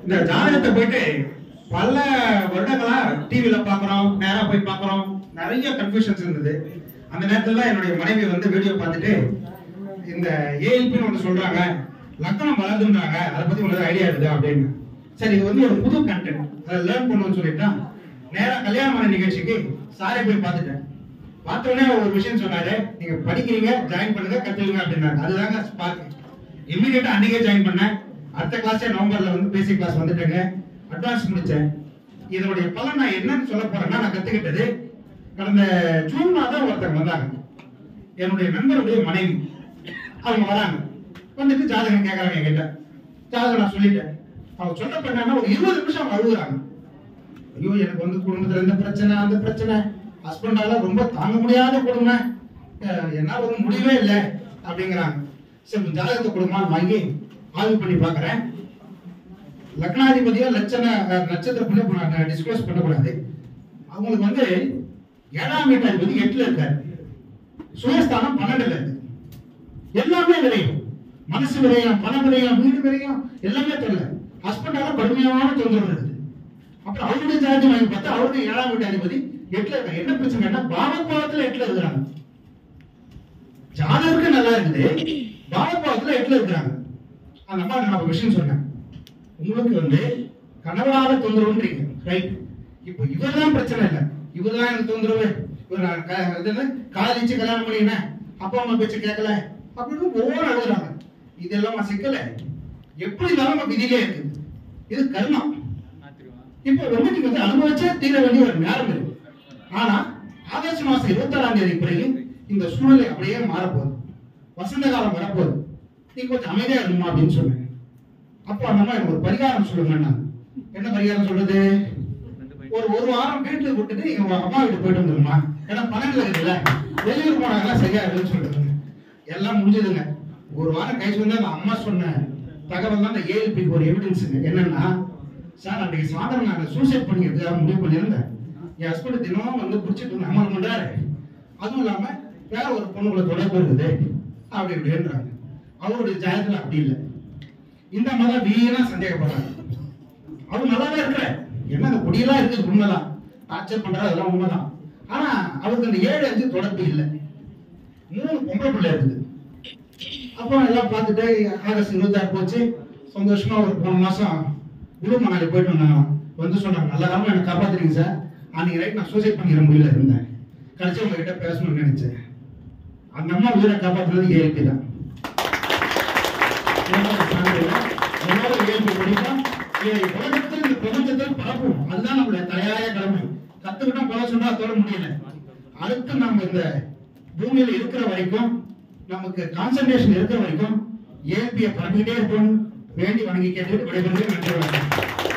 இந்த ஜாதகத்தை போயிட்டு பல வருடங்களா டிவில பாக்குறோம் நேரா போய் பாக்குறோம் நிறைய கன்ஃபியூஷன்ஸ் இருந்தது அந்த நேரத்துல என்னுடைய மனைவி வந்து வீடியோ பார்த்துட்டு இந்த ஏஎல்பின்னு ஒன்று சொல்றாங்க லக்கணம் வளருதுன்றாங்க அதை பத்தி உங்களுக்கு ஐடியா இருக்குதா அப்படின்னு சரி இது வந்து ஒரு புது கண்டென்ட் அதை லேர்ன் பண்ணுவோம்னு சொல்லிட்டு நேரா கல்யாணமான நிகழ்ச்சிக்கு சாரை போய் பார்த்துட்டேன் பார்த்த உடனே ஒரு விஷயம் சொன்னாரு நீங்க படிக்கிறீங்க ஜாயின் பண்ணுங்க கத்துக்கங்க அப்படின்னாங்க அதுதாங்க ஸ்பார்க் இம்மிடியட்டா அன்னைக்கே ஜாயின் பண்ணேன் அடுத்த கிளாஸே நவம்பர்ல வந்து பேசிக் கிளாஸ் வந்துட்டேங்க அட்வான்ஸ் முடிச்சேன் இதனுடைய பலன் நான் என்னன்னு சொல்ல போறேன்னா நான் கத்துக்கிட்டது கடந்த ஜூன் மாதம் ஒருத்தங்க வந்தாங்க என்னுடைய நண்பருடைய மனைவி அவங்க வராங்க வந்துட்டு ஜாதகம் கேட்கறாங்க என்கிட்ட ஜாதகம் நான் சொல்லிட்டேன் அவங்க சொல்ல என்னன்னா ஒரு இருபது நிமிஷம் அவங்க அழுகுறாங்க ஐயோ எனக்கு வந்து குடும்பத்துல இந்த பிரச்சனை அந்த பிரச்சனை ஹஸ்பண்டால ரொம்ப தாங்க முடியாத கொடுமை அஹ் என்னால ஒரு முடிவே இல்லை அப்படிங்கிறாங்க சரி ஜாதகத்தை கொடுமான்னு வாங்கி ஆய்வு பண்ணி பார்க்கறேன் லக்னாதிபதியா லட்சண அஹ், நட்சத்திரப்படி டிஸ்க்ளோஸ் பண்ணக்கூடாது அவங்களுக்கு வந்து ஏழாம் வீட்டாதிபதி எட்டுல இருக்காரு சுயஸ்தானம் பன்னெண்டுல இருக்கு எல்லாமே விரையும் மனசு விரையும் பணம் விரையும் வீடு விரையும் எல்லாமே தெரியல ஹஸ்பண்டால கடுமையான தொந்தரவு இருக்குது அப்புறம் அவருடைய ஜாதி வாங்கி பார்த்தா அவருடைய ஏழாம் வீட்டு அதிபதி எட்டுல இருக்காங்க என்ன பிரச்சனைன்னா பாவபாவத்துல எட்டுல இருக்கிறாங்க ஜாதகருக்கு நல்லா இருக்குது பாவபாவத்துல எட்டுல இருக்கிறாங்க அந்த அம்மா நான் ஒரு விஷயம் சொன்னேன் உங்களுக்கு வந்து கணவனால தொந்தரவுன்றீங்க ரைட் இப்போ இவர்தான் பிரச்சனை இல்லை இவர்தான் எனக்கு தொந்தரவு இவர் நான் க- இது என்ன, காதலிச்சு கல்யாணம் பண்ணினேன் அப்பா அம்மா பேச்சு கேட்கல அப்படின்னு ஒவ்வொரு அழுகுறாங்க இதெல்லாம் சிக்கல எப்படி இருந்தாலும் நம்ம விதியிலே இருக்கு இது கர்மா இப்போ ரொமாட்டிக் வந்து அனுபவிச்சா தீர வேண்டிய ஒரு நேரம் இருக்கு ஆனா ஆகஸ்ட் மாசம் இருபத்தாறாம் தேதி பிறகு இந்த சூழ்நிலை அப்படியே மாறப்போகுது வசந்த காலம் வரப்போகுது நீ கொஞ்சம் அமைதியா இருக்கணுமா அப்படின்னு சொன்னேன் அப்போ அந்த அம்மா எனக்கு ஒரு பரிகாரம் சொல்லுங்க என்ன பரிகாரம் சொல்றது ஒரு ஒரு வாரம் வீட்டுல விட்டுட்டு எங்க அம்மா வீட்டுக்கு போயிட்டு வந்துருமா ஏன்னா பன்னெண்டுல இருக்குல்ல வெளியூர் போனாங்கன்னா சரியா இருக்குன்னு சொல்லிட்டு எல்லாம் முடிஞ்சதுங்க ஒரு வாரம் கழிச்சு வந்து அந்த அம்மா சொன்ன தகவல் தான் அந்த ஏஎல்பிக்கு ஒரு எவிடன்ஸுங்க என்னன்னா சார் அன்றைக்கு சாயந்தரம் நான் சூசைட் பண்ணிக்கிறதுக்காக முடிவு பண்ணியிருந்தேன் என் ஹஸ்பண்ட் தினமும் வந்து பிடிச்சிட்டு வந்து அம்மா பண்றாரு அதுவும் இல்லாம வேற ஒரு பொண்ணுக்குள்ள தொடர்பு இருக்குது அப்படி இப்படின்றாங்க அவருடைய ஜாதகத்துல அப்படி இல்லை இந்த அம்மா தான் வீணா சந்தேகப்படுறாங்க அவர் நல்லாவே இருக்கிற என்ன அந்த குடியெல்லாம் இருக்குது உண்மைதான் டார்ச்சர் பண்றாரு அதெல்லாம் உண்மைதான் ஆனா அவருக்கு அந்த ஏழு அஞ்சு தொடர்பு இல்லை மூணு பொம்பளை பிள்ளை இருக்குது அப்போ எல்லாம் பார்த்துட்டு ஆகஸ்ட் இருபத்தாறு போச்சு சந்தோஷமா ஒரு போன மாசம் குழு மணாலி போயிட்டு வந்தாங்க வந்து சொன்னாங்க நல்லா காரணம் எனக்கு காப்பாத்துறீங்க சார் அன்னைக்கு ரைட் நான் சூசைட் பண்ணிக்கிற முடியல இருந்தேன் கடைசி உங்ககிட்ட பேசணும்னு நினைச்சேன் அந்த அம்மா உயிரை காப்பாத்துறது ஏஎல்பி தான் என்னால ஏஎல்பி படிப்பா இதை உலகத்தில் இந்த பிரபஞ்சத்தில் பரப்பும் அதுதான் நம்மளுடைய தலையாய கடமை கத்துக்கிட்டோம் பல சொன்னா அதோட முடியல அடுத்து நம்ம இந்த பூமியில இருக்கிற வரைக்கும் நமக்கு கான்சன்ட்ரேஷன் இருக்கிற வரைக்கும் ஏபியை பரப்பிக்கிட்டே இருக்கணும் வேண்டி வணங்கி கேட்டு விடைபெறுவது நன்றி வணக்கம்